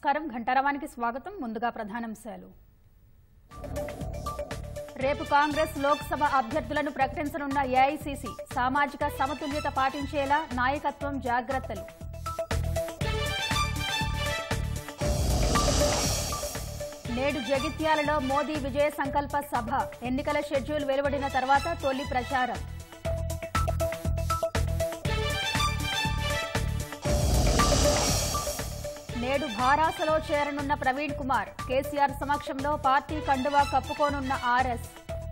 నమస్కారం ఘంటారావానికి స్వాగతం ముందుగా ప్రధానాంశాలు రేపు కాంగ్రెస్ లోక్సభ అభ్యర్థులను ప్రకటించనున్న ఏఐసీసీ సామాజిక సమతుల్యత పాటించేలా నాయకత్వం జాగ్రత్తలు నేడు జగిత్యాలలో మోదీ విజయ సంకల్ప సభ ఎన్నికల షెడ్యూల్ వెలువడిన తర్వాత తొలి ప్రచారం నేడు భారాసలో చేరనున్న ప్రవీణ్ కుమార్ కేసీఆర్ సమక్షంలో పార్టీ కండువా కప్పుకోనున్న ఆర్ఎస్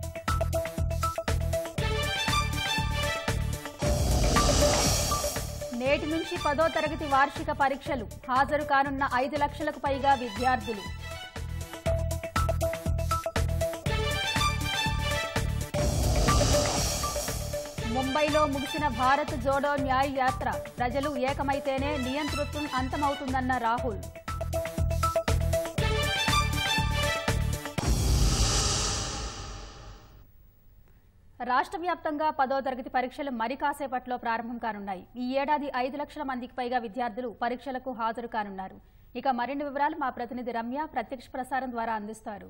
నేటి నుంచి పదో తరగతి వార్షిక పరీక్షలు హాజరు కానున్న ఐదు లక్షలకు పైగా విద్యార్థులు ముంబైలో ముగిసిన భారత్ జోడో న్యాయ్ యాత్ర ప్రజలు ఏకమైతేనే నియంతృత్వం అంతమవుతుందన్న రాహుల్ రాష్ట్ర వ్యాప్తంగా పదో తరగతి పరీక్షలు మరి కాసేపట్లో ప్రారంభం కానున్నాయి ఈ ఏడాది ఐదు లక్షల మందికి పైగా విద్యార్థులు పరీక్షలకు హాజరు కానున్నారు ఇక మరిన్ని వివరాలు మా ప్రతినిధి రమ్య ప్రత్యక్ష ప్రసారం ద్వారా అందిస్తారు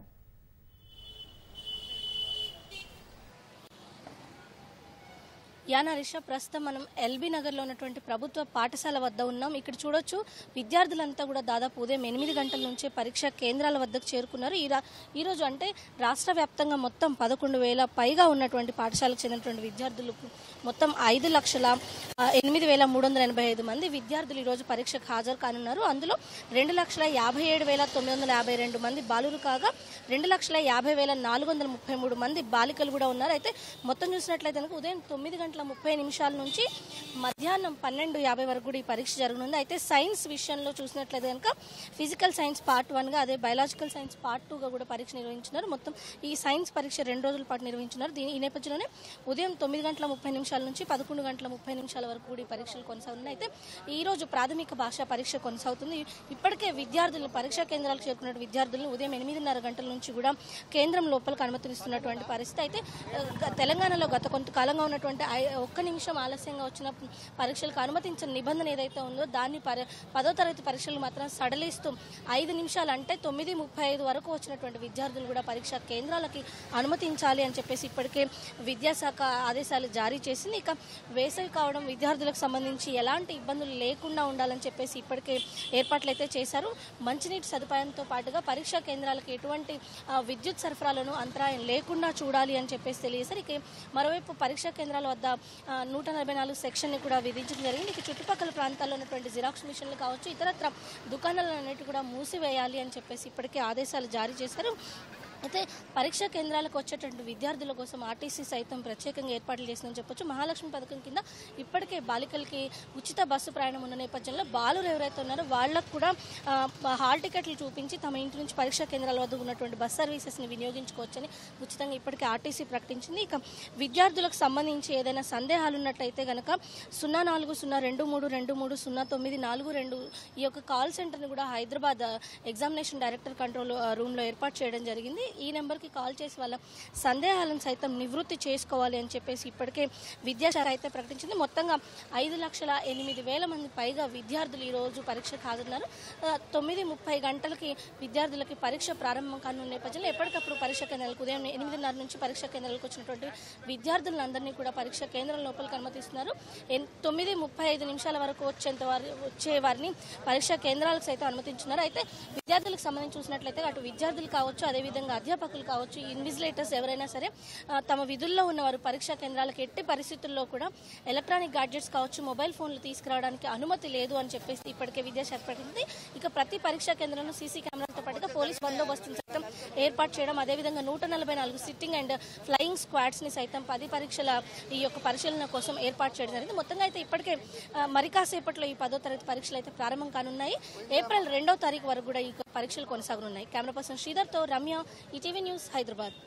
యానా రిషా ప్రస్తుతం మనం ఎల్బీ నగర్లో ఉన్నటువంటి ప్రభుత్వ పాఠశాల వద్ద ఉన్నాం ఇక్కడ చూడొచ్చు విద్యార్థులంతా కూడా దాదాపు ఉదయం ఎనిమిది గంటల నుంచే పరీక్షా కేంద్రాల వద్దకు చేరుకున్నారు ఈ రా- ఈ రోజు అంటే రాష్ట్ర వ్యాప్తంగా మొత్తం పదకొండు వేల పైగా ఉన్నటువంటి పాఠశాలకు చెందినటువంటి విద్యార్థులకు మొత్తం ఐదు లక్షల ఆ, ఎనిమిది వేల మూడు వందల ఎనభై ఐదు మంది విద్యార్థులు ఈరోజు పరీక్షకు హాజరు కానున్నారు అందులో రెండు లక్షల యాభై ఏడు వేల తొమ్మిది వందల యాభై రెండు మంది బాలురు కాగా రెండు లక్షల యాభై వేల నాలుగు వందల ముప్పై మూడు మంది బాలికలు కూడా ఉన్నారు అయితే మొత్తం చూసినట్లయితే కనుక ఉదయం తొమ్మిది గంటల ముప్పై నిమిషాల నుంచి మధ్యాహ్నం పన్నెండు యాభై వరకు కూడా ఈ పరీక్ష జరగనుంది అయితే సైన్స్ విషయంలో చూసినట్లయితే కనుక ఫిజికల్ సైన్స్ పార్ట్ వన్గా అదే బయలాజికల్ సైన్స్ పార్ట్ టూగా కూడా పరీక్ష నిర్వహించినారు మొత్తం ఈ సైన్స్ పరీక్ష రెండు రోజుల పాటు నిర్వహించినారు దీని ఈ నేపథ్యంలోనే ఉదయం తొమ్మిది గంటల ముప్పై నిమిషాల నుంచి పదకొండు గంటల ముప్పై నిమిషాల వరకు కూడా ఈ పరీక్షలు కొనసాగుతున్నాయి అయితే ఈ రోజు ప్రాథమిక భాష పరీక్ష కొనసాగుతుంది ఇప్పటికే విద్యార్థులు పరీక్షా కేంద్రాలకు చేరుకున్న విద్యార్థులను ఉదయం ఎనిమిదిన్నర గంటల నుంచి కూడా కేంద్రం లోపలికి అనుమతిస్తున్నటువంటి పరిస్థితి అయితే ఆ, గ- తెలంగాణలో గత కొంతకాలంగా ఉన్నటువంటి ఐ- ఒక్క నిమిషం ఆలస్యంగా వచ్చిన పరీక్షలకు అనుమతించిన నిబంధన ఏదైతే ఉందో దాన్ని పరి పదో తరగతి పరీక్షలు మాత్రం సడలిస్తూ ఐదు నిమిషాలు అంటే తొమ్మిది ముప్పై ఐదు వరకు వచ్చినటువంటి విద్యార్థులు కూడా పరీక్షా కేంద్రాలకి అనుమతించాలి అని చెప్పేసి ఇప్పటికే విద్యాశాఖ ఆదేశాలు జారీ చేసింది ఇక వేసవి కావడం విద్యార్థులకు సంబంధించి ఎలాంటి ఇబ్బందులు లేకుండా ఉండాలని చెప్పేసి ఇప్పటికే ఏర్పాట్లు అయితే చేశారు మంచినీటి సదుపాయంతో పాటుగా పరీక్షా కేంద్రాలకు ఎటువంటి ఆ, విద్యుత్ సరఫరాలను అంతరాయం లేకుండా చూడాలి అని చెప్పేసి తెలియజేశారు ఇక మరోవైపు పరీక్షా కేంద్రాల వద్ద ఆ, నూట నలభై నాలుగు సెక్షన్ని కూడా విధించడం జరిగింది ఇక చుట్టుపక్కల ప్రాంతాల్లో ఉన్నటువంటి జిరాక్స్ మిషన్లు కావచ్చు ఇతరత్ర దుకాణాలన్నిటి కూడా మూసివేయాలి అని చెప్పేసి ఇప్పటికే ఆదేశాలు జారీ చేశారు అయితే పరీక్షా కేంద్రాలకు వచ్చేటువంటి విద్యార్థుల కోసం ఆర్టీసీ సైతం ప్రత్యేకంగా ఏర్పాట్లు చేసిందని చెప్పొచ్చు మహాలక్ష్మి పథకం కింద ఇప్పటికే బాలికలకి ఉచిత బస్సు ప్రయాణం ఉన్న నేపథ్యంలో బాలురు ఎవరైతే ఉన్నారో వాళ్ళకు కూడా ఆ, హాల్ టికెట్లు చూపించి తమ ఇంటి నుంచి పరీక్షా కేంద్రాల వద్ద ఉన్నటువంటి బస్ సర్వీసెస్ని వినియోగించుకోవచ్చని ఉచితంగా ఇప్పటికే ఆర్టీసీ ప్రకటించింది ఇక విద్యార్థులకు సంబంధించి ఏదైనా సందేహాలు ఉన్నట్టయితే గనక సున్నా నాలుగు సున్నా రెండు మూడు రెండు మూడు సున్నా తొమ్మిది నాలుగు రెండు ఈ యొక్క కాల్ సెంటర్ని కూడా హైదరాబాద్ ఆ, ఎగ్జామినేషన్ డైరెక్టర్ కంట్రోల్ ఆ, రూమ్లో ఏర్పాటు చేయడం జరిగింది ఈ నెంబర్కి కాల్ చేసి వాళ్ళ సందేహాలను సైతం నివృత్తి చేసుకోవాలి అని చెప్పేసి ఇప్పటికే విద్యాశాఖ అయితే ప్రకటించింది మొత్తంగా ఐదు లక్షల ఎనిమిది వేల మంది పైగా విద్యార్థులు ఈ రోజు పరీక్షకు హాజరున్నారు ఆ, తొమ్మిది ముప్పై గంటలకి విద్యార్థులకి పరీక్ష ప్రారంభం కానున్న నేపథ్యంలో ఎప్పటికప్పుడు పరీక్ష కేంద్రాలకు ఉదయం ఎనిమిదిన్నర నుంచి పరీక్ష కేంద్రాలకు వచ్చినటువంటి విద్యార్థులందరినీ కూడా పరీక్ష కేంద్రం లోపలికి అనుమతిస్తున్నారు ఎన్- తొమ్మిది ముప్పై ఐదు నిమిషాల వరకు వచ్చేంత వారి వచ్చే వారిని పరీక్షా కేంద్రాలకు సైతం అనుమతించున్నారు అయితే విద్యార్థులకు సంబంధించి చూసినట్లయితే అటు విద్యార్థులు కావచ్చు అదేవిధంగా అధ్యాపకులు కావచ్చు ఇన్విజిలేటర్స్ ఎవరైనా సరే ఆ, తమ విధుల్లో ఉన్నవారు పరీక్షా కేంద్రాలకు ఎట్టి పరిస్థితుల్లో కూడా ఎలక్ట్రానిక్ గాడ్జెట్స్ కావచ్చు మొబైల్ ఫోన్లు తీసుకురావడానికి అనుమతి లేదు అని చెప్పేసి ఇప్పటికే విద్యాశాఖ ప్రకటించింది ఇక ప్రతి పరీక్షా కేంద్రంలో సీసీ కెమెరాలతో పాటుగా పోలీస్ బందోబస్తును సైతం ఏర్పాటు చేయడం అదేవిధంగా నూట నలభై నాలుగు సిట్టింగ్ అండ్ ఫ్లయింగ్ స్క్వాడ్స్ ని సైతం పది పరీక్షల ఈ యొక్క పరిశీలన కోసం ఏర్పాటు చేయడం జరిగింది మొత్తంగా అయితే ఇప్పటికే ఆ, మరి కాసేపట్లో ఈ పదో తరగతి పరీక్షలు అయితే ప్రారంభం కానున్నాయి ఏప్రిల్ రెండో తారీఖు వరకు కూడా ఈ పరీక్షలు కొనసాగనున్నాయి కెమెరా పర్సన్ శ్రీధర్తో రమ్య ఈటీవీ న్యూస్ హైదరాబాద్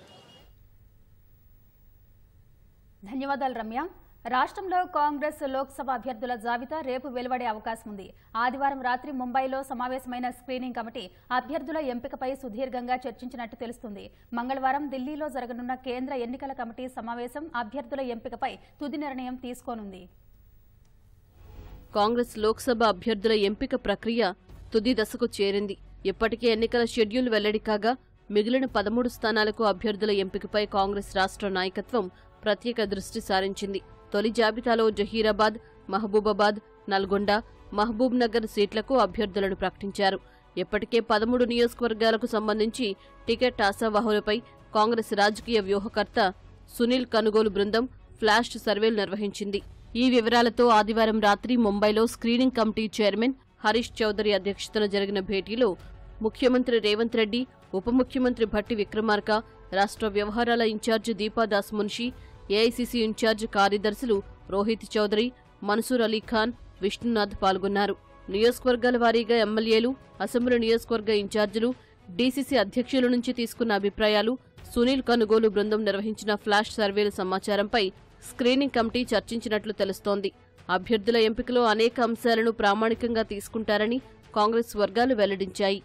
ధన్యవాదాలు రమ్య రాష్ట్రంలో కాంగ్రెస్ లోక్సభ అభ్యర్థుల జాబితా రేపు వెలువడే అవకాశం ఉంది ఆదివారం రాత్రి ముంబైలో సమావేశమైన స్క్రీనింగ్ కమిటీ అభ్యర్థుల ఎంపికపై సుదీర్ఘంగా చర్చించినట్టు తెలుస్తుంది మంగళవారం ఢిల్లీలో జరగనున్న కేంద్ర ఎన్నికల కమిటీ సమావేశం అభ్యర్థుల ఎంపికపై తుది నిర్ణయం తీసుకోనుంది కాంగ్రెస్ లోక్సభ అభ్యర్థుల ఎంపిక ప్రక్రియ తుది దశకు చేరింది ఇప్పటికే ఎన్నికల షెడ్యూల్ వెల్లడి కాగా మిగిలిన పదమూడు స్థానాలకు అభ్యర్థుల ఎంపికపై కాంగ్రెస్ రాష్ట్ర నాయకత్వం ప్రత్యేక దృష్టి సారించింది తొలి జాబితాలో జహీరాబాద్ మహబూబాబాద్ నల్గొండ మహబూబ్ నగర్ సీట్లకు అభ్యర్థులను ప్రకటించారు ఇప్పటికే పదమూడు నియోజకవర్గాలకు సంబంధించి టికెట్ ఆశావాహులపై కాంగ్రెస్ రాజకీయ వ్యూహకర్త సునీల్ కనుగోలు బృందం ఫ్లాష్ సర్వేలు నిర్వహించింది ఈ వివరాలతో ఆదివారం రాత్రి ముంబైలో screening committee chairman Harish Chaudhary అధ్యక్షతన జరిగిన భేటీలో ముఖ్యమంత్రి రేవంత్ రెడ్డి ఉప ముఖ్యమంత్రి భట్టి విక్రమార్క రాష్ట్ర వ్యవహారాల incharge Deepadas Munshi AICC incharge కార్యదర్శులు రోహిత్ చౌదరి మన్సూర్ అలీ ఖాన్ విష్ణునాథ్ పాల్గొన్నారు నియోజకవర్గాల వారీగా ఎమ్మెల్యేలు అసెంబ్లీ నియోజకవర్గ ఇన్ఛార్జీలు డీసీసీ అధ్యక్షుల నుంచి తీసుకున్న అభిప్రాయాలు సునీల్ కనుగోలు బృందం నిర్వహించిన ఫ్లాష్ సర్వేల సమాచారంపై స్క్రీనింగ్ కమిటీ చర్చించినట్లు తెలుస్తోంది అభ్యర్థుల ఎంపికలో అనేక అంశాలను ప్రామాణికంగా తీసుకుంటారని కాంగ్రెస్ వర్గాలు వెల్లడించాయి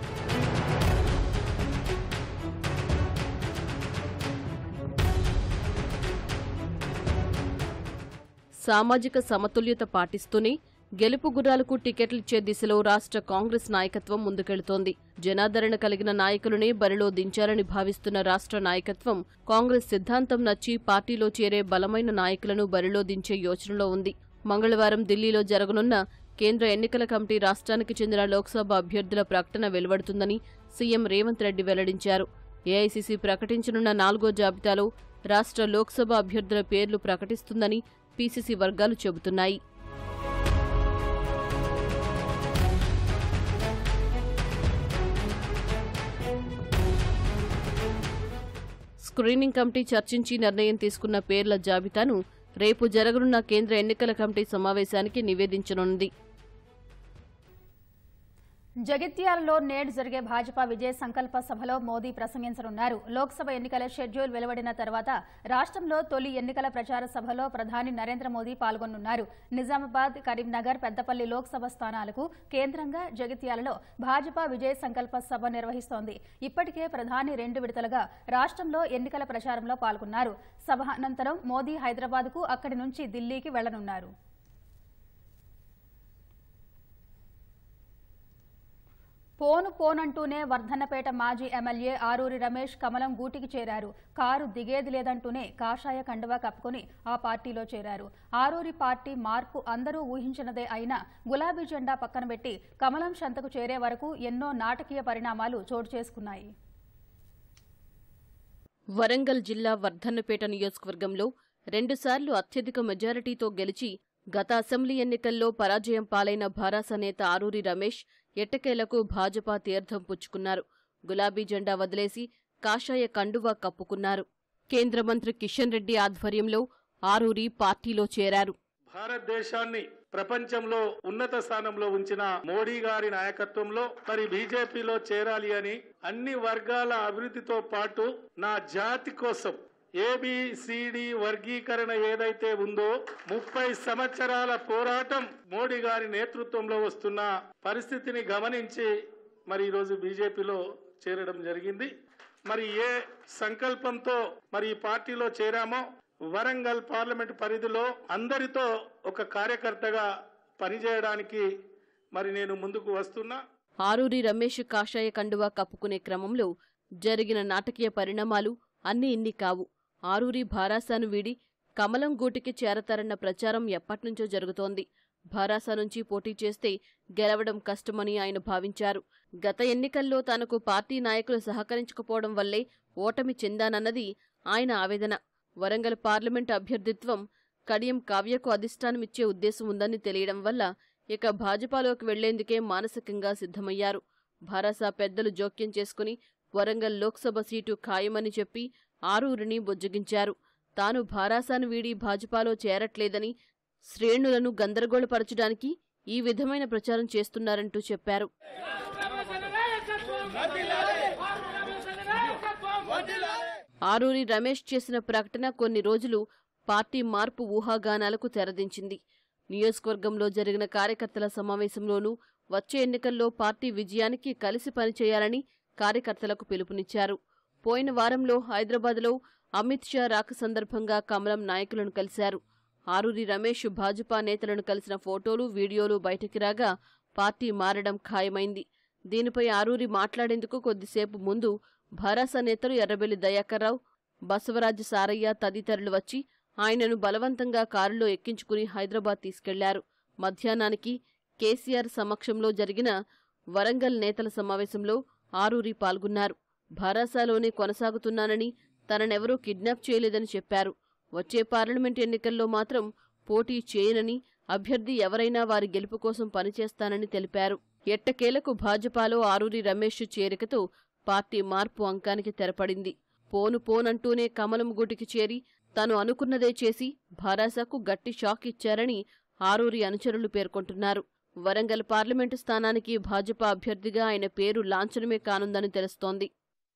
సామాజిక సమతుల్యత పాటిస్తూనే గెలుపు గుర్రాలకు టికెట్లిచ్చే దిశలో రాష్ట్ర కాంగ్రెస్ నాయకత్వం ముందుకెళుతోంది జనాదరణ కలిగిన నాయకులనే బరిలో దించాలని భావిస్తున్న రాష్ట్ర నాయకత్వం కాంగ్రెస్ సిద్ధాంతం నచ్చి పార్టీలో చేరే బలమైన నాయకులను బరిలో దించే యోచనలో ఉంది మంగళవారం ఢిల్లీలో జరగనున్న కేంద్ర ఎన్నికల కమిటీ రాష్ట్రానికి చెందిన లోక్సభ అభ్యర్థుల ప్రకటన వెలువడుతుందని సీఎం రేవంత్ రెడ్డి వెల్లడించారు ఏఐసీసీ ప్రకటించనున్న నాలుగో జాబితాలో రాష్ట్ర లోక్సభ అభ్యర్థుల పేర్లు ప్రకటిస్తుందని పీసీసీ వర్గాలు చెబుతున్నాయి స్క్రీనింగ్ కమిటీ చర్చించి నిర్ణయం తీసుకున్న పేర్ల జాబితాను రేపు జరగనున్న కేంద్ర ఎన్నికల కమిటీ సమావేశానికి నివేదించనుంది జగిత్యాలలో నేడు జరిగే భాజపా విజయ సంకల్ప సభలో మోదీ ప్రసంగించనున్నారు లోక్సభ ఎన్నికల షెడ్యూల్ వెలువడిన తర్వాత రాష్ట్రంలో తొలి ఎన్నికల ప్రచార సభలో ప్రధాని నరేంద్ర మోదీ పాల్గొనున్నారు నిజామాబాద్ కరీంనగర్ పెద్దపల్లి లోక్సభ స్థానాలకు కేంద్రంగా జగిత్యాలలో భాజపా విజయ సంకల్ప సభ నిర్వహిస్తోంది ఇప్పటికే ప్రధాని రెండు విడతలుగా రాష్ట్రంలో ఎన్నికల ప్రచారంలో పాల్గొన్నారు సభ అనంతరం మోదీ హైదరాబాద్కు అక్కడి నుంచి ఢిల్లీకి వెళ్లనున్నారు పోను పోనంటూనే వర్ధన్నపేట మాజీ ఎమ్మెల్యే ఆరూరి రమేష్ కమలం గూటికి చేరారు కారు దిగేది లేదంటూనే కాషాయ కండువా కప్పుకొని ఆ పార్టీలో చేరారు ఆరూరి పార్టీ మార్పు అందరూ ఊహించినదే అయినా గులాబీ జెండా పక్కన పెట్టి కమలం శంతకు చేరే వరకు ఎన్నో నాటకీయ పరిణామాలు చోటు చేసుకున్నాయి వరంగల్ జిల్లా వర్ధన్నపేట నియోజకవర్గంలో రెండుసార్లు అత్యధిక మెజారిటీతో గెలిచి గత అసెంబ్లీ ఎన్నికల్లో పరాజయం పాలైన భారాస నేత ఆరూరి రమేష్ ఎట్టకేలకు భాజపా తీర్థం పుచ్చుకున్నారు గులాబీ జెండా వదిలేసి కాషాయ కండువా కప్పుకున్నారు కేంద్ర మంత్రి కిషన్ రెడ్డి ఆధ్వర్యంలో ఆరూరి పార్టీలో చేరారు భారతదేశాన్ని ప్రపంచంలో ఉన్నత స్థానంలో ఉంచిన మోడీ గారి నాయకత్వంలో మరి బీజేపీలో చేరాలి అని అన్ని వర్గాల అభివృద్ధితో పాటు నా జాతి కోసం ఏబిసిడి వర్గీకరణ ఏదైతే ఉందో ముప్పై సంవత్సరాల పోరాటం మోడీ గారి నేతృత్వంలో వస్తున్న పరిస్థితిని గమనించి మరి ఈరోజు బీజేపీలో చేరడం జరిగింది మరి ఏ సంకల్పంతో మరి ఈ పార్టీలో చేరామో వరంగల్ పార్లమెంట్ పరిధిలో అందరితో ఒక కార్యకర్తగా పనిచేయడానికి మరి నేను ముందుకు వస్తున్నా ఆరూరి రమేష్ కాషాయ కండువా కప్పుకునే క్రమంలో జరిగిన నాటకీయ పరిణామాలు అన్ని ఇన్ని కావు ఆరూరి భారాసాను వీడి కమలం గూటికి చేరతారన్న ప్రచారం ఎప్పట్నుంచో జరుగుతోంది భారాస నుంచి పోటీ చేస్తే గెలవడం కష్టమని ఆయన భావించారు గత ఎన్నికల్లో తనకు పార్టీ నాయకులు సహకరించకపోవడం వల్లే ఓటమి చెందానన్నది ఆయన ఆవేదన వరంగల్ పార్లమెంటు అభ్యర్థిత్వం కడియం కావ్యకు అధిష్టానమిచ్చే ఉద్దేశం ఉందని తెలియడం వల్ల ఇక భాజపాలోకి వెళ్లేందుకే మానసికంగా సిద్ధమయ్యారు భారాస పెద్దలు జోక్యం చేసుకుని వరంగల్ లోక్సభ సీటు ఖాయమని చెప్పి ఆరూరిని బుజ్జగించారు తాను భారాసాను వీడి భాజపాలో చేరట్లేదని శ్రేణులను గందరగోళపరచడానికి ఈ విధమైన ప్రచారం చేస్తున్నారంటూ చెప్పారు ఆరూరి రమేష్ చేసిన ప్రకటన కొన్ని రోజులు పార్టీ మార్పు ఊహాగానాలకు తెరదించింది నియోజకవర్గంలో జరిగిన కార్యకర్తల సమావేశంలోనూ వచ్చే ఎన్నికల్లో పార్టీ విజయానికి కలిసి పనిచేయాలని కార్యకర్తలకు పిలుపునిచ్చారు పోయిన వారంలో హైదరాబాద్లో అమిత్ షా రాక సందర్భంగా కమలం నాయకులను కలిశారు ఆరూరి రమేష్ భాజపా నేతలను కలిసిన ఫోటోలు వీడియోలు బయటికి రాగా పార్టీ మారడం ఖాయమైంది దీనిపై ఆరూరి మాట్లాడేందుకు కొద్దిసేపు ముందు భరాస నేతలు ఎర్రబెల్లి దయాకర్రావు బసవరాజు సారయ్య తదితరులు వచ్చి ఆయనను బలవంతంగా కారులో ఎక్కించుకుని హైదరాబాద్ తీసుకెళ్లారు మధ్యాహ్నానికి కేసీఆర్ సమక్షంలో జరిగిన వరంగల్ నేతల సమావేశంలో ఆరూరి పాల్గొన్నారు భరాసాలోనే కొనసాగుతున్నానని తననెవరూ కిడ్నాప్ చేయలేదని చెప్పారు వచ్చే పార్లమెంట్ ఎన్నికల్లో మాత్రం పోటీ చేయనని అభ్యర్థి ఎవరైనా వారి గెలుపు కోసం పనిచేస్తానని తెలిపారు ఎట్టకేలకు భాజపాలో ఆరూరి రమేష్ చేరికతో పార్టీ మార్పు అంకానికి తెరపడింది పోను పోనంటూనే కమలం గుటికి చేరి తాను అనుకున్నదే చేసి భారాసకు గట్టి షాక్ ఇచ్చారని ఆరూరి అనుచరులు పేర్కొంటున్నారు వరంగల్ పార్లమెంటు స్థానానికి భాజపా అభ్యర్థిగా ఆయన పేరు లాంఛనమే కానుందని తెలుస్తోంది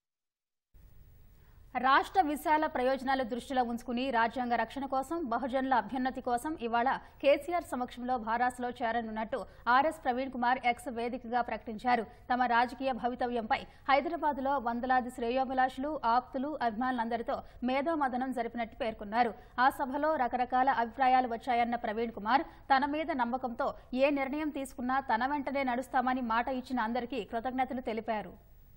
రాష్ట్ర విశాల ప్రయోజనాలు దృష్టిలో ఉంచుకుని రాజ్యాంగ రక్షణ కోసం బహుజనుల అభ్యున్నతి కోసం ఇవాళ కేసీఆర్ సమక్షంలో భారాస్లో చేరనున్నట్టు ఆర్ఎస్ ప్రవీణ్ కుమార్ ఎక్స్ వేదికగా ప్రకటించారు తమ రాజకీయ భవితవ్యంపై హైదరాబాద్లో వందలాది శ్రేయోభిలాషులు ఆప్తులు అభిమానులందరితో మేధోమదనం జరిపినట్టు పేర్కొన్నారు ఆ సభలో రకరకాల అభిప్రాయాలు వచ్చాయన్న ప్రవీణ్ కుమార్ తన మీద నమ్మకంతో ఏ నిర్ణయం తీసుకున్నా తన వెంటనే నడుస్తామని మాట ఇచ్చిన అందరికీ కృతజ్ఞతలు తెలిపారు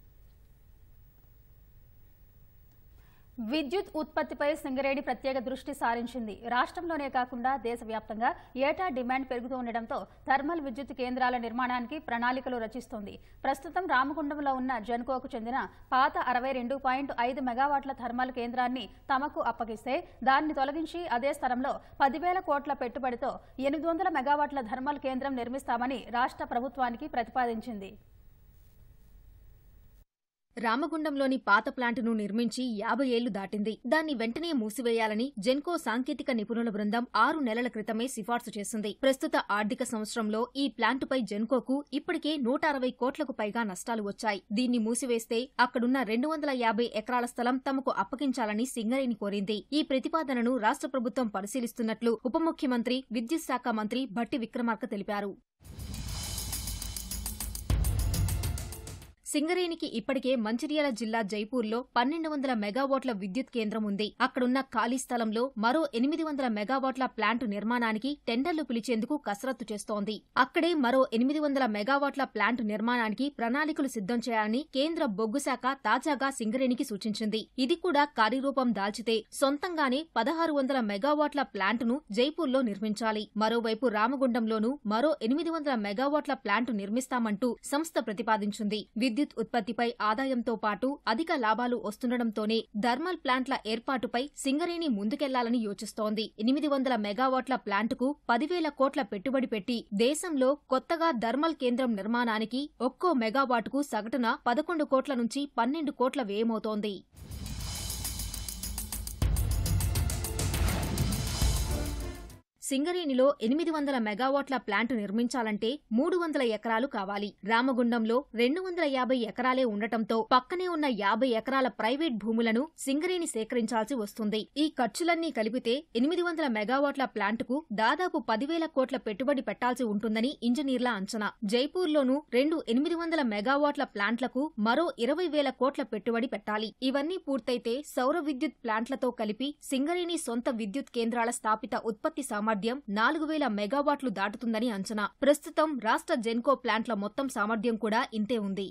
విద్యుత్ ఉత్పత్తిపై సింగరేణి ప్రత్యేక దృష్టి సారించింది రాష్ట్రంలోనే కాకుండా దేశవ్యాప్తంగా ఏటా డిమాండ్ పెరుగుతూ ఉండడంతో థర్మల్ విద్యుత్ కేంద్రాల నిర్మాణానికి ప్రణాళికలు రచిస్తోంది ప్రస్తుతం రామగుండంలో ఉన్న జెన్కోకు చెందిన పాత అరవై రెండు పాయింట్ ఐదు మెగావాట్ల థర్మల్ కేంద్రాన్ని తమకు అప్పగిస్తే దాన్ని తొలగించి అదే స్థలంలో పదివేల కోట్ల పెట్టుబడితో ఎనిమిది వందల మెగావాట్ల థర్మల్ కేంద్రం నిర్మిస్తామని రాష్ట్ర ప్రభుత్వానికి ప్రతిపాదించింది రామగుండంలోని పాత ప్లాంటును నిర్మించి యాభై ఏళ్లు దాటింది దాన్ని వెంటనే మూసివేయాలని జెన్కో సాంకేతిక నిపుణుల బృందం ఆరు నెలల క్రితమే సిఫార్సు చేసింది ప్రస్తుత ఆర్థిక సంవత్సరంలో ఈ ప్లాంటుపై జెన్కోకు ఇప్పటికే నూట అరవై కోట్లకు పైగా నష్టాలు వచ్చాయి దీన్ని మూసివేస్తే అక్కడున్న రెండు వందల యాభై ఎకరాల స్థలం తమకు అప్పగించాలని సింగరేణి కోరింది ఈ ప్రతిపాదనను రాష్ట్ర ప్రభుత్వం పరిశీలిస్తున్నట్లు ఉప ముఖ్యమంత్రి విద్యుత్ శాఖ మంత్రి భట్టి విక్రమార్క తెలిపారు సింగరేణికి ఇప్పటికే మంచిర్యాల జిల్లా జైపూర్లో పన్నెండు వందల మెగావాట్ల విద్యుత్ కేంద్రం ఉంది అక్కడున్న ఖాళీ స్థలంలో మరో ఎనిమిది వందల మెగావాట్ల ప్లాంటు నిర్మాణానికి టెండర్లు పిలిచేందుకు కసరత్తు చేస్తోంది అక్కడే మరో ఎనిమిది వందల మెగావాట్ల ప్లాంటు నిర్మాణానికి ప్రణాళికలు సిద్ధం చేయాలని కేంద్ర బొగ్గు శాఖ తాజాగా సింగరేణికి సూచించింది ఇది కూడా కార్యరూపం దాల్చితే సొంతంగానే పదహారు వందల మెగావాట్ల ప్లాంటును జైపూర్లో నిర్మించాలి మరోవైపు రామగుండంలోనూ మరో ఎనిమిది వందల మెగావాట్ల ప్లాంటు నిర్మిస్తామంటూ సంస్థ ప్రతిపాదించింది విద్యుత్ ఉత్పత్తిపై ఆదాయంతో పాటు అధిక లాభాలు వస్తుండటంతోనే థర్మల్ ప్లాంట్ల ఏర్పాటుపై సింగరేణి ముందుకెళ్లాలని యోచిస్తోంది ఎనిమిది వందల మెగావాట్ల ప్లాంటుకు పదివేల కోట్ల పెట్టుబడి పెట్టి దేశంలో కొత్తగా థర్మల్ కేంద్రం నిర్మాణానికి ఒక్కో మెగావాటుకు సగటున పదకొండు కోట్ల నుంచి పన్నెండు కోట్ల వ్యయమవుతోంది సింగరేణిలో ఎనిమిది వందల మెగావాట్ల ప్లాంటు నిర్మించాలంటే మూడు వందల ఎకరాలు కావాలి రామగుండంలో రెండు వందల యాభై ఎకరాలే ఉండటంతో పక్కనే ఉన్న యాభై ఎకరాల ప్రైవేట్ భూములను సింగరేణి సేకరించాల్సి వస్తుంది ఈ ఖర్చులన్నీ కలిపితే ఎనిమిది వందల మెగావాట్ల ప్లాంటుకు దాదాపు పదివేల కోట్ల పెట్టుబడి పెట్టాల్సి ఉంటుందని ఇంజనీర్ల అంచనా జైపూర్లోనూ రెండు ఎనిమిది వందల మెగావాట్ల ప్లాంట్లకు మరో ఇరవై వేల కోట్ల పెట్టుబడి పెట్టాలి ఇవన్నీ పూర్తయితే సౌర విద్యుత్ ప్లాంట్లతో కలిపి సింగరేణి సొంత విద్యుత్ కేంద్రాల స్థాపిత ఉత్పత్తి సామర్థ్యం నాలుగు వేల మెగావాట్లు దాటుతుందని అంచనా ప్రస్తుతం రాష్ట్ర జెన్కో ప్లాంట్ల మొత్తం సామర్థ్యం కూడా ఇంతే ఉంది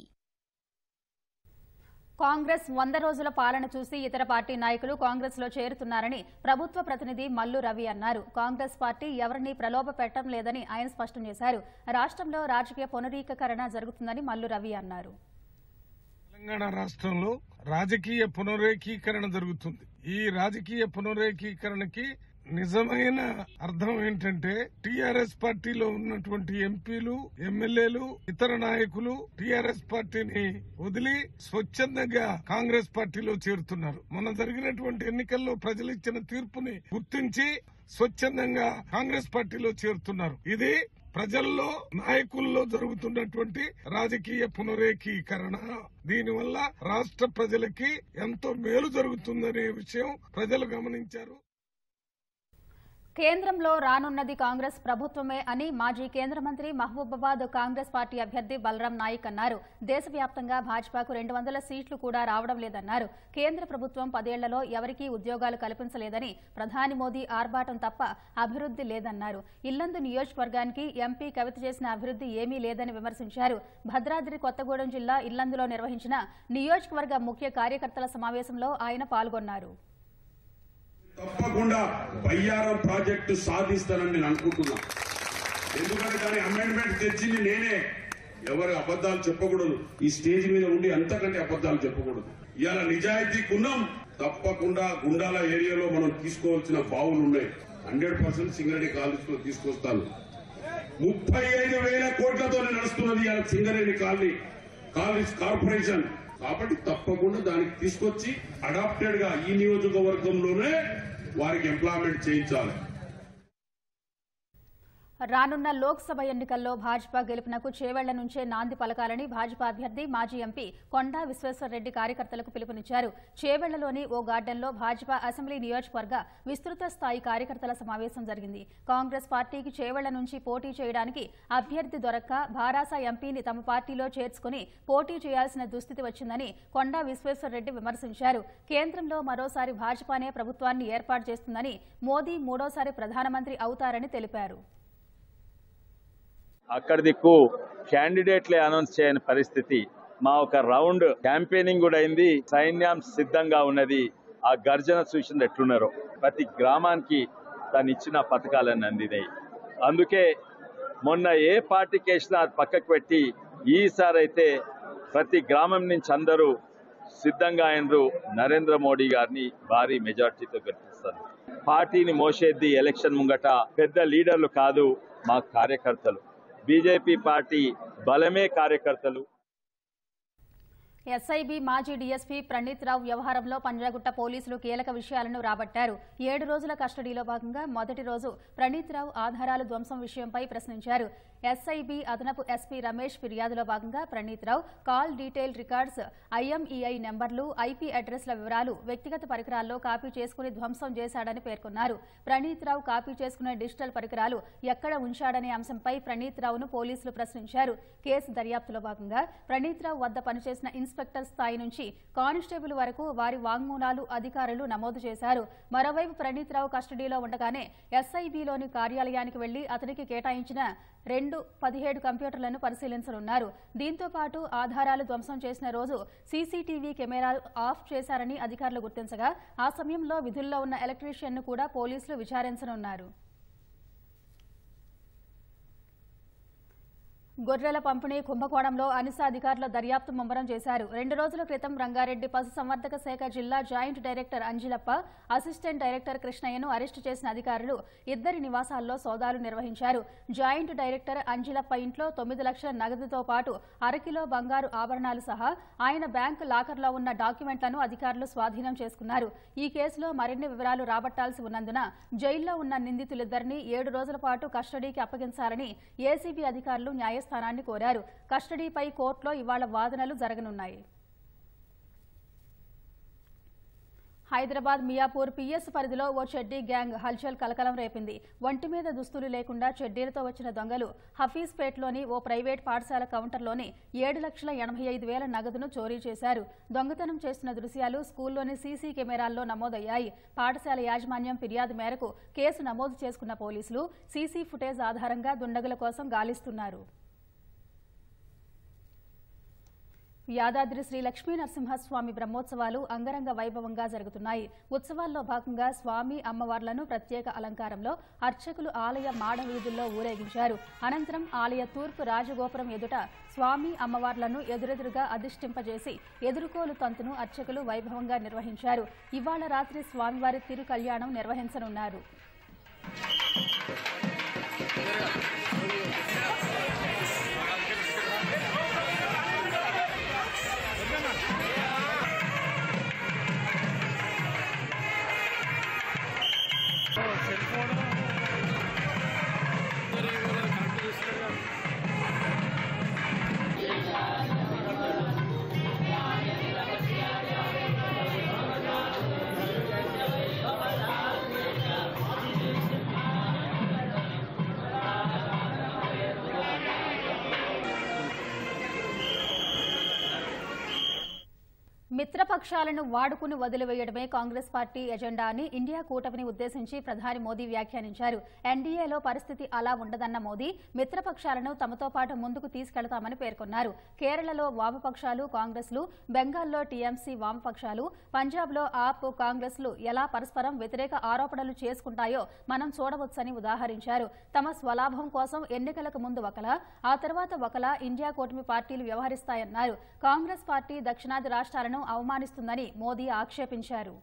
కాంగ్రెస్ వంద రోజుల పాలన చూసి ఇతర పార్టీ నాయకులు కాంగ్రెస్ లో చేరుతున్నారని ప్రభుత్వ ప్రతినిధి మల్లు రవి అన్నారు కాంగ్రెస్ పార్టీ ఎవరిని ప్రలోభ పెట్టడం లేదని ఆయన స్పష్టం చేశారు రాష్ట్రంలో రాజకీయ పునరీకరణ జరుగుతుందని మల్లు రవి అన్నారు తెలంగాణ రాష్ట్రంలో రాజకీయ పునరేకీకరణ జరుగుతుంది ఈ రాజకీయ పునరేకీకరణకి నిజమైన అర్థం ఏంటంటే టిఆర్ఎస్ పార్టీలో ఉన్నటువంటి ఎంపీలు ఎమ్మెల్యేలు ఇతర నాయకులు టిఆర్ఎస్ పార్టీని వదిలి స్వచ్ఛందంగా కాంగ్రెస్ పార్టీలో చేరుతున్నారు మొన్న జరిగినటువంటి ఎన్నికల్లో ప్రజలు ఇచ్చిన తీర్పుని గుర్తించి స్వచ్ఛందంగా కాంగ్రెస్ పార్టీలో చేరుతున్నారు ఇది ప్రజల్లో నాయకుల్లో జరుగుతున్నటువంటి రాజకీయ పునరేకీకరణ దీనివల్ల రాష్ట్ర ప్రజలకి ఎంతో మేలు జరుగుతుందనే విషయం ప్రజలు గమనించారు కేంద్రంలో రానున్నది కాంగ్రెస్ ప్రభుత్వమే అని మాజీ కేంద్ర మంత్రి మహబూబాబాద్ కాంగ్రెస్ పార్టీ అభ్యర్థి బలరాం నాయక్ అన్నారు దేశవ్యాప్తంగా భాజపాకు రెండు వందల సీట్లు కూడా రావడం లేదన్నారు కేంద్ర ప్రభుత్వం పదేళ్లలో ఎవరికీ ఉద్యోగాలు కల్పించలేదని ప్రధాని మోదీ ఆర్భాటం తప్ప అభివృద్ధి లేదన్నారు ఇల్లందు నియోజకవర్గానికి ఎంపీ కవిత చేసిన అభివృద్ధి ఏమీ లేదని విమర్శించారు భద్రాద్రి కొత్తగూడెం జిల్లా ఇల్లందులో నిర్వహించిన నియోజకవర్గ ముఖ్య కార్యకర్తల సమావేశంలో ఆయన పాల్గొన్నారు తప్పకుండా బయ్యారం ప్రాజెక్టు సాధిస్తానని నేను అనుకుంటున్నా ఎందుకంటే దాని అమెండ్మెంట్ తెచ్చింది నేనే ఎవరు అబద్ధాలు చెప్పకూడదు ఈ స్టేజ్ మీద ఉండి అంతకంటే అబద్ధాలు చెప్పకూడదు ఇవాళ నిజాయితీకి ఉన్నాం తప్పకుండా గుండాల ఏరియాలో మనం తీసుకోవాల్సిన బావులు ఉన్నాయి హండ్రెడ్ పర్సెంట్ సింగరేణి కాలేజీలో తీసుకొస్తాను ముప్పై ఐదు వేల కోట్లతో నడుస్తున్నది ఇవాళ సింగరేణి కాలనీ కాలేజ్ కార్పొరేషన్ కాబట్టి తప్పకుండా దానికి తీసుకొచ్చి అడాప్టెడ్ గా ఈ నియోజకవర్గంలోనే వారికి ఎంప్లాయ్మెంట్ చేయించాలి రానున్న లోక్సభ ఎన్నికల్లో భాజపా గెలుపునకు చేవెళ్ల నుంచే నాంది పలకాలని భాజపా అభ్యర్థి మాజీ ఎంపీ కొండా విశ్వేశ్వరరెడ్డి కార్యకర్తలకు పిలుపునిచ్చారు చేవెళ్లలోని ఓ గార్డెన్లో భాజపా అసెంబ్లీ నియోజకవర్గ విస్తృత స్థాయి కార్యకర్తల సమావేశం జరిగింది కాంగ్రెస్ పార్టీకి చేవెళ్ల నుంచి పోటీ చేయడానికి అభ్యర్థి దొరక్క భారాస ఎంపీని తమ పార్టీలో చేర్చుకుని పోటీ చేయాల్సిన దుస్థితి వచ్చిందని కొండా విశ్వేశ్వరరెడ్డి విమర్శించారు కేంద్రంలో మరోసారి భాజపానే ప్రభుత్వాన్ని ఏర్పాటు చేస్తుందని మోదీ మూడోసారి ప్రధానమంత్రి అవుతారని తెలిపారు అక్కడ దిక్కు క్యాండిడేట్లే అనౌన్స్ చేయని పరిస్థితి మా ఒక రౌండ్ క్యాంపెయినింగ్ కూడా అయింది సైన్యం సిద్ధంగా ఉన్నది ఆ గర్జన చూసిన ఎట్లున్నారో ప్రతి గ్రామానికి తను ఇచ్చిన పథకాలన్నీ అందినాయి అందుకే మొన్న ఏ పార్టీకి వేసినా అది పక్కకు పెట్టి ఈసారి అయితే ప్రతి గ్రామం నుంచి అందరూ సిద్ధంగా అయినరు నరేంద్ర మోడీ గారిని భారీ మెజార్టీతో గెలిపిస్తారు పార్టీని మోసేది ఎలక్షన్ ముంగట పెద్ద లీడర్లు కాదు మా కార్యకర్తలు బీజేపీ పార్టీ బలమే కార్యకర్తలు ఎస్ఐబి మాజీ డీఎస్పీ ప్రణీత్ రావు వ్యవహారంలో పంజాగుట్ట పోలీసులు కీలక విషయాలను రాబట్టారు ఏడు రోజుల కస్టడీలో భాగంగా మొదటి రోజు ప్రణీత్ రావు ఆధారాలు ధ్వంసం విషయంపై ప్రశ్నించారు ఎస్ఐబి అదనపు ఎస్పీ రమేష్ ఫిర్యాదులో భాగంగా Praneeth Rao call detail records IMEI నెంబర్లు ఐపీ అడ్రస్ల వివరాలు వ్యక్తిగత పరికరాల్లో కాపీ చేసుకుని ధ్వంసం చేశాడని పేర్కొన్నారు ప్రణీత్ రావు కాపీ చేసుకునే డిజిటల్ పరికరాలు ఎక్కడ ఉంచాడనే అంశంపై ప్రణీత్ రావును పోలీసులు ప్రశ్నించారు కేసు దర్యాప్తులో భాగంగా ప్రణీత్ రావు వద్ద పనిచేసిన ఇన్స్పెక్టర్ స్థాయి నుంచి కానిస్టేబుల్ వరకు వారి వాంగ్మూలాలు అధికారులు నమోదు చేశారు మరోవైపు ప్రణీత్ రావు కస్టడీలో ఉండగానే ఎస్ఐబిలోని కార్యాలయానికి వెళ్లి అతనికి కేటాయించిన రెండు పదిహేడు కంప్యూటర్లను పరిశీలించనున్నారు దీంతో పాటు ఆధారాలు ధ్వంసం చేసిన రోజు సీసీటీవీ కెమెరాలు ఆఫ్ చేశారని అధికారులు గుర్తించగా ఆ సమయంలో విధుల్లో ఉన్న ఎలక్ట్రీషియన్ను కూడా పోలీసులు విచారించనున్నారు గొర్రెల పంపిణీ కుంభకోణంలో అనిసా అధికారుల దర్యాప్తు ముమ్మరం చేశారు రెండు రోజుల క్రితం రంగారెడ్డి పశుసంవర్ధక శాఖ జిల్లా joint director Anjilappa assistant director కృష్ణయ్యను అరెస్టు చేసిన అధికారులు ఇద్దరి నివాసాల్లో సోదాలు నిర్వహించారు జాయింట్ డైరెక్టర్ అంజిలప్ప ఇంట్లో తొమ్మిది లక్షల నగదుతో పాటు అరకిలో బంగారు ఆభరణాలు సహా ఆయన బ్యాంకు లాకర్లో ఉన్న డాక్యుమెంట్లను అధికారులు స్వాధీనం చేసుకున్నారు ఈ కేసులో మరిన్ని వివరాలు రాబట్టాల్సి ఉన్నందున జైల్లో ఉన్న నిందితులిద్దరిని ఏడు రోజుల పాటు కస్టడీకి అప్పగించాలని ఏసీబీ అధికారులు న్యాయస్థానాన్ని కోరారు కస్టడీపై కోర్టులో ఇవాళ వాదనలు జరగనున్నాయి హైదరాబాద్ మియాపూర్ పిఎస్ పరిధిలో ఓ చెడ్డీ గ్యాంగ్ హల్చల్ కలకలం రేపింది ఒంటి మీద దుస్తులు లేకుండా చెడ్డీలతో వచ్చిన దొంగలు హఫీజ్పేట్లోని ఓ ప్రైవేట్ పాఠశాల కౌంటర్లోని ఏడు లక్షల ఎనభై ఐదు వేల నగదును చోరీ చేశారు దొంగతనం చేస్తున్న దృశ్యాలు స్కూల్లోని సీసీ కెమెరాల్లో నమోదయ్యాయి పాఠశాల యాజమాన్యం ఫిర్యాదు మేరకు కేసు నమోదు చేసుకున్న పోలీసులు సీసీ ఫుటేజ్ ఆధారంగా దుండగుల కోసం గాలిస్తున్నారు యాదాద్రి శ్రీ లక్ష్మీ నరసింహస్వామి బ్రహ్మోత్సవాలు అంగరంగ వైభవంగా జరుగుతున్నాయి ఉత్సవాల్లో భాగంగా స్వామి అమ్మవార్లను ప్రత్యేక అలంకారంలో అర్చకులు ఆలయ మాడ వీధుల్లో ఊరేగించారు అనంతరం ఆలయ తూర్పు రాజగోపురం ఎదుట స్వామి అమ్మవార్లను ఎదురెదురుగా అధిష్ఠింపజేసి ఎదురుకోలు తంతును అర్చకులు వైభవంగా నిర్వహించారు ఇవాళ రాత్రి స్వామివారి తిరు కళ్యాణం నిర్వహించనున్నారు మిత్రపక్షాలను వాడుకుని వదిలివేయడమే కాంగ్రెస్ పార్టీ ఎజెండా అని ఇండియా కూటమిని ఉద్దేశించి ప్రధాని మోదీ వ్యాఖ్యానించారు ఎన్డీఏలో పరిస్థితి అలా ఉండదన్న మోదీ మిత్రపక్షాలను తమతో పాటు ముందుకు తీసుకెళతామని పేర్కొన్నారు కేరళలో వామపక్షాలు కాంగ్రెస్లు బెంగాల్లో టీఎంసీ వామపక్షాలు పంజాబ్లో ఆప్ కాంగ్రెస్లు ఎలా పరస్పరం వ్యతిరేక ఆరోపణలు చేసుకుంటాయో మనం చూడవచ్చని ఉదాహరించారు తమ స్వలాభం కోసం ఎన్నికలకు ముందు ఒకలా ఆ తర్వాత ఒకలా ఇండియా కూటమి పార్టీలు వ్యవహరిస్తాయన్నారు కాంగ్రెస్ పార్టీ దక్షిణాది రాష్ట్రాలను అవమానిస్తుందని మోదీ ఆక్షేపించారు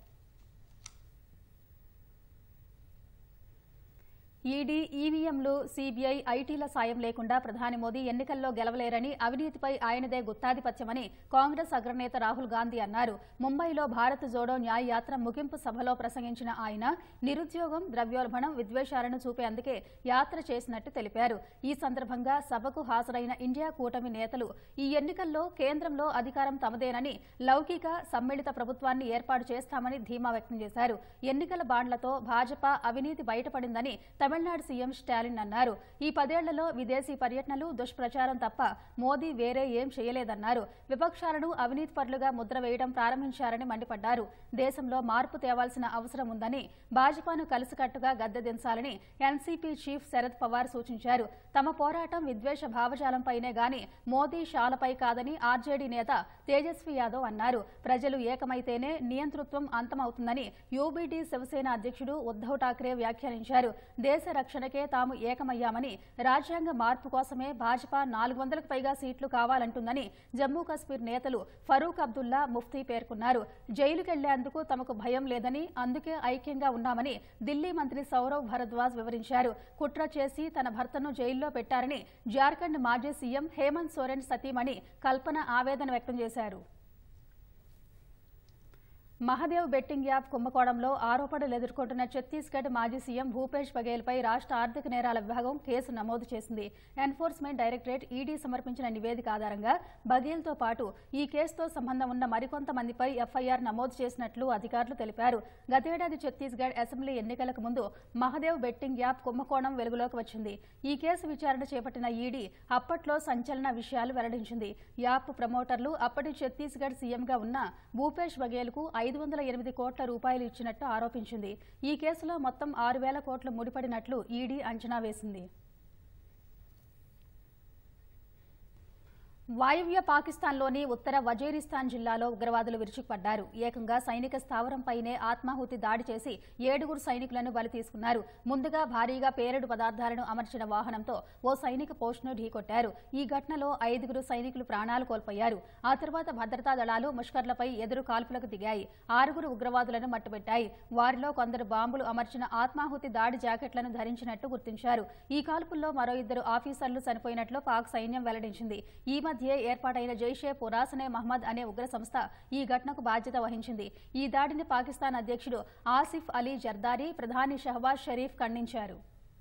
ఈడీ ఈవీఎంలు సీబీఐ ఐటీల సాయం లేకుండా ప్రధాని మోదీ ఎన్నికల్లో గెలవలేరని అవినీతిపై ఆయనదే గుత్తాధిపత్యమని కాంగ్రెస్ అగ్రనేత రాహుల్ గాంధీ అన్నారు ముంబైలో భారత్ జోడో న్యాయ యాత్ర ముగింపు సభలో ప్రసంగించిన ఆయన నిరుద్యోగం ద్రవ్యోల్బణం విద్వేషాలను చూపేందుకే యాత్ర చేసినట్టు తెలిపారు ఈ సందర్భంగా సభకు హాజరైన ఇండియా కూటమి నేతలు ఈ ఎన్నికల్లో కేంద్రంలో అధికారం తమదేనని లౌకిక సమ్మిళిత ప్రభుత్వాన్ని ఏర్పాటు చేస్తామని ధీమా వ్యక్తం చేశారు ఎన్నికల బాండ్లతో భాజపా అవినీతి బయటపడిందని తమిళనాడు సీఎం స్టాలిన్ అన్నారు ఈ పదేళ్లలో విదేశీ పర్యటనలు దుష్ప్రచారం తప్ప మోదీ వేరే ఏం చేయలేదన్నారు విపక్షాలను అవినీతి పరులుగా ముద్ర వేయడం ప్రారంభించారని మండిపడ్డారు దేశంలో మార్పు తేవాల్సిన అవసరం ఉందని భాజపాను కలిసికట్టుగా గద్దె దించాలని ఎన్సీపీ చీఫ్ శరద్ పవార్ సూచించారు తమ పోరాటం విద్వేష భావజాలంపైనే గాని మోదీ షాలపై కాదని ఆర్జేడీ నేత తేజస్వి యాదవ్ అన్నారు ప్రజలు ఏకమైతేనే నియంతృత్వం అంతమవుతుందని యూబీడీ శివసేన అధ్యక్షుడు ఉద్దవ్ ఠాక్రే వ్యాఖ్యానించారు దేశ రక్షణకే తాము ఏకమయ్యామని రాజ్యాంగ మార్పు కోసమే భాజపా నాలుగు వందలకు పైగా సీట్లు కావాలంటుందని జమ్మూ కశ్మీర్ నేతలు ఫరూక్ అబ్దుల్లా ముఫ్తీ పేర్కొన్నారు జైలుకెళ్లేందుకు తమకు భయం లేదని అందుకే ఐక్యంగా ఉన్నామని ఢిల్లీ మంత్రి సౌరవ్ భరద్వాజ్ వివరించారు కుట్ర చేసి తన భర్తను జైల్లో పెట్టారని జార్ఖండ్ మాజీ సీఎం హేమంత్ సోరెన్ సతీమణి కల్పన ఆవేదన వ్యక్తం చేశారు మహదేవ్ బెట్టింగ్ యాప్ కుంభకోణంలో ఆరోపణలు ఎదుర్కొంటున్న ఛత్తీస్గఢ్ మాజీ సీఎం భూపేష్ బఘేల్పై రాష్ట్ర ఆర్థిక నేరాల విభాగం కేసు నమోదు చేసింది ఎన్ఫోర్స్మెంట్ డైరెక్టరేట్ ఈడీ సమర్పించిన నివేదిక ఆధారంగా బఘేల్తో పాటు ఈ కేసుతో సంబంధం ఉన్న మరికొంతమందిపై ఎఫ్ఐఆర్ నమోదు చేసినట్లు అధికారులు తెలిపారు గతేడాది ఛత్తీస్గఢ్ అసెంబ్లీ ఎన్నికలకు ముందు మహదేవ్ బెట్టింగ్ యాప్ కుంభకోణం వెలుగులోకి వచ్చింది ఈ కేసు విచారణ చేపట్టిన ఈడీ అప్పట్లో సంచలన విషయాలు వెల్లడించింది యాప్ ప్రమోటర్లు అప్పటి ఛత్తీస్గఢ్ సీఎంగా ఉన్న భూపేష్ బఘేల్కు ఐదు వందల ఎనిమిది కోట్ల రూపాయలు ఇచ్చినట్టు ఆరోపించింది ఈ కేసులో మొత్తం ఆరు వేల కోట్లు ముడిపడినట్లు ఈడీ అంచనా వేసింది వాయువ్య పాకిస్తాన్లోని ఉత్తర వజీరిస్తాన్ జిల్లాలో ఉగ్రవాదులు విరుచుకుపడ్డారు ఏకంగా సైనిక స్థావరంపైనే ఆత్మాహుతి దాడి చేసి ఏడుగురు సైనికులను బలి తీసుకున్నారు ముందుగా భారీగా పేలుడు పదార్థాలను అమర్చిన వాహనంతో ఓ సైనిక పోస్టును ఢీకొట్టారు ఈ ఘటనలో ఐదుగురు సైనికులు ప్రాణాలు కోల్పోయారు ఆ తర్వాత భద్రతా దళాలు ముష్కర్లపై ఎదురు కాల్పులకు దిగాయి ఆరుగురు ఉగ్రవాదులను మట్టుబెట్టాయి వారిలో కొందరు బాంబులు అమర్చిన ఆత్మాహుతి దాడి జాకెట్లను ధరించినట్టు గుర్తించారు ఈ కాల్పుల్లో మరో ఇద్దరు ఆఫీసర్లు చనిపోయినట్లు పాక్ సైన్యం వెల్లడించింది ఈ మధ్య ఏర్పాటైన జైషే పురాసనే మహ్మద్ అనే ఉగ్ర సంస్థ ఈ ఘటనకు బాధ్యత వహించింది ఈ దాడిని పాకిస్తాన్ అధ్యక్షుడు ఆసిఫ్ అలీ జర్దారీ ప్రధాని షహబాజ్ షరీఫ్ ఖండించారు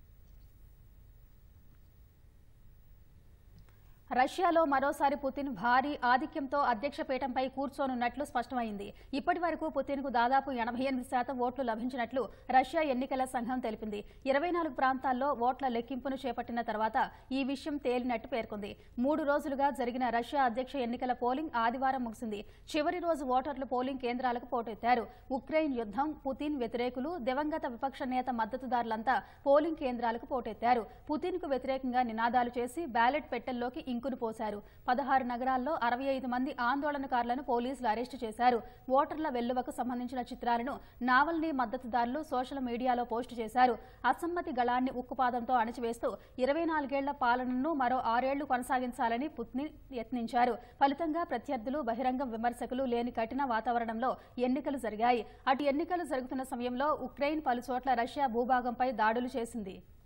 రష్యాలో మరోసారి పుతిన్ భారీ ఆధిక్యంతో అధ్యక్ష పీఠంపై కూర్చోనున్నట్లు స్పష్టమైంది ఇప్పటి వరకు పుతిన్కు దాదాపు ఎనభై ఎనిమిది శాతం ఓట్లు లభించినట్లు రష్యా ఎన్నికల సంఘం తెలిపింది ఇరవై నాలుగు ప్రాంతాల్లో ఓట్ల లెక్కింపును చేపట్టిన తర్వాత ఈ విషయం తేలినట్టు పేర్కొంది మూడు రోజులుగా జరిగిన రష్యా అధ్యక్ష ఎన్నికల పోలింగ్ ఆదివారం ముగిసింది చివరి రోజు ఓటర్లు పోలింగ్ కేంద్రాలకు పోటెత్తారు ఉక్రెయిన్ యుద్ధం పుతిన్ వ్యతిరేకులు దివంగత విపక్ష నేత మద్దతుదారులంతా పోలింగ్ కేంద్రాలకు పోటెత్తారు పుతిన్కు వ్యతిరేకంగా నినాదాలు చేసి బ్యాలెట్ పెట్టెల్లోకి ఇంకును పోశారు పదహారు నగరాల్లో అరవై ఐదు మంది ఆందోళనకారులను పోలీసులు అరెస్టు చేశారు ఓటర్ల వెల్లువకు సంబంధించిన చిత్రాలను నావల్నీ మద్దతుదారులు సోషల్ మీడియాలో పోస్టు చేశారు అసమ్మతి గళాన్ని ఉక్కుపాదంతో అణచివేస్తూ ఇరవై నాలుగేళ్ల పాలనను మరో ఆరేళ్లు కొనసాగించాలని పుత్ని యత్నించారు ఫలితంగా ప్రత్యర్థులు బహిరంగ విమర్శకులు లేని కఠిన వాతావరణంలో ఎన్నికలు జరిగాయి అటు ఎన్నికలు జరుగుతున్న సమయంలో ఉక్రెయిన్ పలుచోట్ల రష్యా భూభాగంపై దాడులు చేసింది